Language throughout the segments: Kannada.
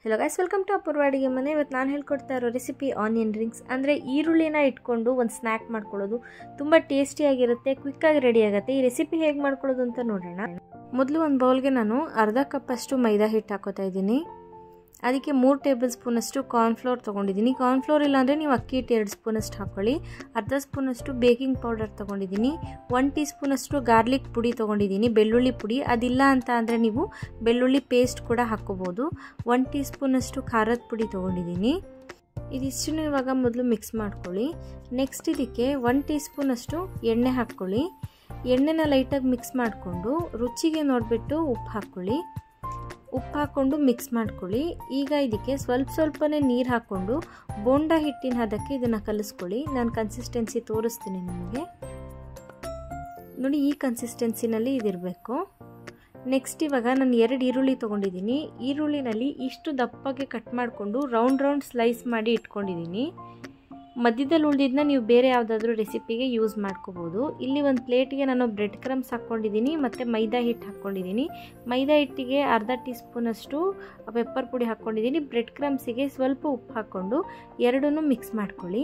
hello guys welcome to Apoorva ಅಡುಗೆ ಮನೆ ಇವತ್ತು ನಾನು ಹೇಳ್ಕೊಡ್ತಾ ಇರೋ ರೆಸಿಪಿ ಆನಿಯನ್ ರಿಂಗ್ಸ್ ಅಂದರೆ ಈರುಳ್ಳಿನ ಇಟ್ಕೊಂಡು ಒಂದು ಸ್ನ್ಯಾಕ್ ಮಾಡ್ಕೊಳ್ಳೋದು ತುಂಬ ಟೇಸ್ಟಿಯಾಗಿರುತ್ತೆ ಕ್ವಿಕ್ಕಾಗಿ ರೆಡಿ ಆಗುತ್ತೆ ಈ ರೆಸಿಪಿ ಹೇಗೆ ಮಾಡ್ಕೊಳ್ಳೋದು ಅಂತ ನೋಡೋಣ ಮೊದಲು ಒಂದು ಬೌಲ್ಗೆ ನಾನು ಅರ್ಧ ಕಪ್ಪಷ್ಟು ಮೈದಾ ಹಿಟ್ಟು ಹಾಕೋತಾ ಇದ್ದೀನಿ ಅದಕ್ಕೆ ಮೂರು ಟೇಬಲ್ ಸ್ಪೂನಷ್ಟು ಕಾರ್ನ್ಫ್ಲೋರ್ ತೊಗೊಂಡಿದ್ದೀನಿ ಕಾರ್ನ್ಫ್ಲೋರ್ ಇಲ್ಲಾಂದರೆ ನೀವು ಅಕ್ಕಿ ಹಿಟ್ಟು ಎರಡು ಸ್ಪೂನಷ್ಟು ಹಾಕ್ಕೊಳ್ಳಿ ಅರ್ಧ ಸ್ಪೂನಷ್ಟು ಬೇಕಿಂಗ್ ಪೌಡರ್ ತೊಗೊಂಡಿದ್ದೀನಿ ಒನ್ ಟೀ ಸ್ಪೂನಷ್ಟು ಗಾರ್ಲಿಕ್ ಪುಡಿ ತೊಗೊಂಡಿದ್ದೀನಿ ಬೆಳ್ಳುಳ್ಳಿ ಪುಡಿ ಅದಿಲ್ಲ ಅಂತ ಅಂದರೆ ನೀವು ಬೆಳ್ಳುಳ್ಳಿ ಪೇಸ್ಟ್ ಕೂಡ ಹಾಕ್ಕೋಬೋದು ಒನ್ ಟೀ ಸ್ಪೂನಷ್ಟು ಖಾರದ ಪುಡಿ ತೊಗೊಂಡಿದ್ದೀನಿ ಇದಿಷ್ಟನ್ನು ಇವಾಗ ಮೊದಲು ಮಿಕ್ಸ್ ಮಾಡ್ಕೊಳ್ಳಿ ನೆಕ್ಸ್ಟ್ ಇದಕ್ಕೆ ಒನ್ ಟೀ ಸ್ಪೂನಷ್ಟು ಎಣ್ಣೆ ಹಾಕ್ಕೊಳ್ಳಿ ಎಣ್ಣೆನ ಲೈಟಾಗಿ ಮಿಕ್ಸ್ ಮಾಡಿಕೊಂಡು ರುಚಿಗೆ ನೋಡಿಬಿಟ್ಟು ಉಪ್ಪು ಹಾಕ್ಕೊಳ್ಳಿ ಉಪ್ಪು ಹಾಕ್ಕೊಂಡು ಮಿಕ್ಸ್ ಮಾಡ್ಕೊಳ್ಳಿ ಈಗ ಇದಕ್ಕೆ ಸ್ವಲ್ಪ ಸ್ವಲ್ಪನೇ ನೀರು ಹಾಕ್ಕೊಂಡು ಬೋಂಡ ಹಿಟ್ಟಿನ ಹದಕ್ಕೆ ಇದನ್ನು ಕಲಿಸ್ಕೊಳ್ಳಿ ನಾನು ಕನ್ಸಿಸ್ಟೆನ್ಸಿ ತೋರಿಸ್ತೀನಿ ನಿಮಗೆ ನೋಡಿ ಈ ಕನ್ಸಿಸ್ಟೆನ್ಸಿನಲ್ಲಿ ಇದಿರಬೇಕು ನೆಕ್ಸ್ಟ್ ಇವಾಗ ನಾನು ಎರಡು ಈರುಳ್ಳಿ ತೊಗೊಂಡಿದ್ದೀನಿ ಈರುಳ್ಳಿನಲ್ಲಿ ಇಷ್ಟು ದಪ್ಪಗೆ ಕಟ್ ಮಾಡಿಕೊಂಡು ರೌಂಡ್ ರೌಂಡ್ ಸ್ಲೈಸ್ ಮಾಡಿ ಇಟ್ಕೊಂಡಿದ್ದೀನಿ ಮಧ್ಯದಲ್ಲಿ ಉಳಿದಿದ್ದನ್ನ ನೀವು ಬೇರೆ ಯಾವುದಾದ್ರೂ ರೆಸಿಪಿಗೆ ಯೂಸ್ ಮಾಡ್ಕೋಬೋದು ಇಲ್ಲಿ ಒಂದು ಪ್ಲೇಟ್ಗೆ ನಾನು ಬ್ರೆಡ್ ಕ್ರಮ್ಸ್ ಹಾಕ್ಕೊಂಡಿದ್ದೀನಿ ಮತ್ತು ಮೈದಾ ಹಿಟ್ಟು ಹಾಕ್ಕೊಂಡಿದ್ದೀನಿ ಮೈದಾ ಹಿಟ್ಟಿಗೆ ಅರ್ಧ ಟೀ ಸ್ಪೂನಷ್ಟು ಪೆಪ್ಪರ್ ಪುಡಿ ಹಾಕ್ಕೊಂಡಿದ್ದೀನಿ ಬ್ರೆಡ್ ಕ್ರಮ್ಸಿಗೆ ಸ್ವಲ್ಪ ಉಪ್ಪು ಹಾಕ್ಕೊಂಡು ಎರಡನ್ನೂ ಮಿಕ್ಸ್ ಮಾಡ್ಕೊಳ್ಳಿ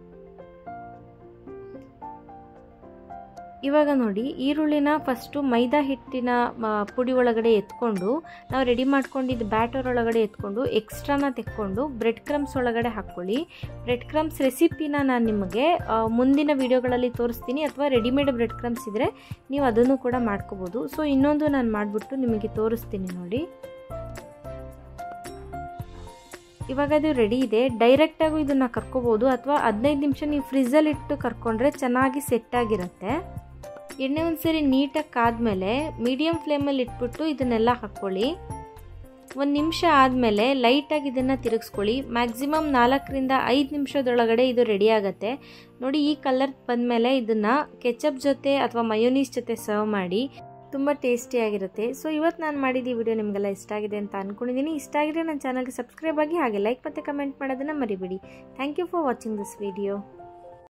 ಇವಾಗ ನೋಡಿ ಈರುಳ್ಳಿನ ಫಸ್ಟು ಮೈದಾ ಹಿಟ್ಟಿನ ಪುಡಿ ಒಳಗಡೆ ಎತ್ಕೊಂಡು ನಾವು ರೆಡಿ ಮಾಡ್ಕೊಂಡಿದ್ದು ಬ್ಯಾಟರ್ ಒಳಗಡೆ ಎತ್ಕೊಂಡು ಎಕ್ಸ್ಟ್ರಾನ ತೆಕ್ಕೊಂಡು ಬ್ರೆಡ್ ಕ್ರಮ್ಸ್ ಒಳಗಡೆ ಹಾಕ್ಕೊಳ್ಳಿ ಬ್ರೆಡ್ ಕ್ರಮ್ಸ್ ರೆಸಿಪಿನ ನಾನು ನಿಮಗೆ ಮುಂದಿನ ವಿಡಿಯೋಗಳಲ್ಲಿ ತೋರಿಸ್ತೀನಿ ಅಥವಾ ರೆಡಿಮೇಡ್ ಬ್ರೆಡ್ ಕ್ರಮ್ಸ್ ಇದ್ದರೆ ನೀವು ಅದನ್ನು ಕೂಡ ಮಾಡ್ಕೋಬೋದು ಸೊ ಇನ್ನೊಂದು ನಾನು ಮಾಡಿಬಿಟ್ಟು ನಿಮಗೆ ತೋರಿಸ್ತೀನಿ ನೋಡಿ ಇವಾಗ ಅದು ರೆಡಿ ಇದೆ ಡೈರೆಕ್ಟಾಗೂ ಇದನ್ನು ಕರ್ಕೋಬೋದು ಅಥವಾ ಹದಿನೈದು ನಿಮಿಷ ನೀವು ಫ್ರಿಜ್ಜಲ್ಲಿ ಇಟ್ಟು ಕರ್ಕೊಂಡ್ರೆ ಚೆನ್ನಾಗಿ ಸೆಟ್ಟಾಗಿರುತ್ತೆ ಎಣ್ಣೆ ಒಂದ್ಸರಿ ನೀಟಾಗಿ ಕಾದ್ಮೇಲೆ ಮೀಡಿಯಮ್ ಫ್ಲೇಮಲ್ಲಿ ಇಟ್ಬಿಟ್ಟು ಇದನ್ನೆಲ್ಲ ಹಾಕ್ಕೊಳ್ಳಿ ಒಂದು ನಿಮಿಷ ಆದಮೇಲೆ ಲೈಟಾಗಿ ಇದನ್ನು ತಿರುಗಿಸ್ಕೊಳ್ಳಿ ಮ್ಯಾಕ್ಸಿಮಮ್ ನಾಲ್ಕರಿಂದ ಐದು ನಿಮಿಷದೊಳಗಡೆ ಇದು ರೆಡಿ ಆಗುತ್ತೆ ನೋಡಿ ಈ ಕಲರ್ ಬಂದಮೇಲೆ ಇದನ್ನು ಕೆಚಪ್ ಜೊತೆ ಅಥವಾ ಮಯೋನೀಸ್ ಜೊತೆ ಸರ್ವ್ ಮಾಡಿ ತುಂಬ ಟೇಸ್ಟಿಯಾಗಿರುತ್ತೆ ಸೊ ಇವತ್ತು ನಾನು ಮಾಡಿದ ಈ ವಿಡಿಯೋ ನಿಮಗೆಲ್ಲ ಇಷ್ಟ ಆಗಿದೆ ಅಂತ ಅಂದ್ಕೊಂಡಿದ್ದೀನಿ ಇಷ್ಟ ಆಗಿದೆ ನನ್ನ ಚಾನಲ್ಗೆ ಸಬ್ಸ್ಕ್ರೈಬ್ ಆಗಿ ಹಾಗೆ ಲೈಕ್ ಮತ್ತು ಕಮೆಂಟ್ ಮಾಡೋದನ್ನು ಮರಿಬೇಡಿ thank you for watching this video